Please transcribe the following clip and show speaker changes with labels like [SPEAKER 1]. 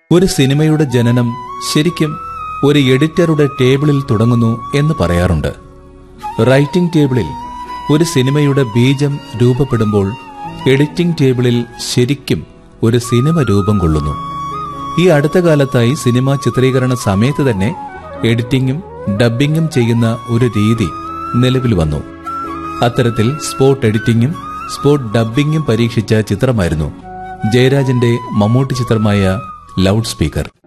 [SPEAKER 1] ഒരു സിനിമയുടെ ജനനം ശരിക്കും ഒരു എഡിറ്ററുടെ ടേബിളിൽ തുടങ്ങുന്നു എന്ന് പറയാറുണ്ട് റൈറ്റിംഗ് ടേബിളിൽ ഒരു സിനിമയുടെ ബീജം രൂപപ്പെടുമ്പോൾ എഡിറ്റിംഗ് ടേബിളിൽ ശരിക്കും ഒരു സിനിമ രൂപം കൊള്ളുന്നു ഈ അടുത്ത കാലത്തായി സിനിമ ചിത്രീകരണ സമയത്ത് തന്നെ എഡിറ്റിംഗും ഡബ്ബിങ്ങും ചെയ്യുന്ന ഒരു രീതി നിലവിൽ വന്നു അത്തരത്തിൽ സ്പോട്ട് എഡിറ്റിംഗും സ്പോട്ട് ഡബ്ബിങ്ങും പരീക്ഷിച്ച ചിത്രമായിരുന്നു ജയരാജന്റെ മമ്മൂട്ടി ചിത്രമായ ലൗഡ് സ്പീക്കർ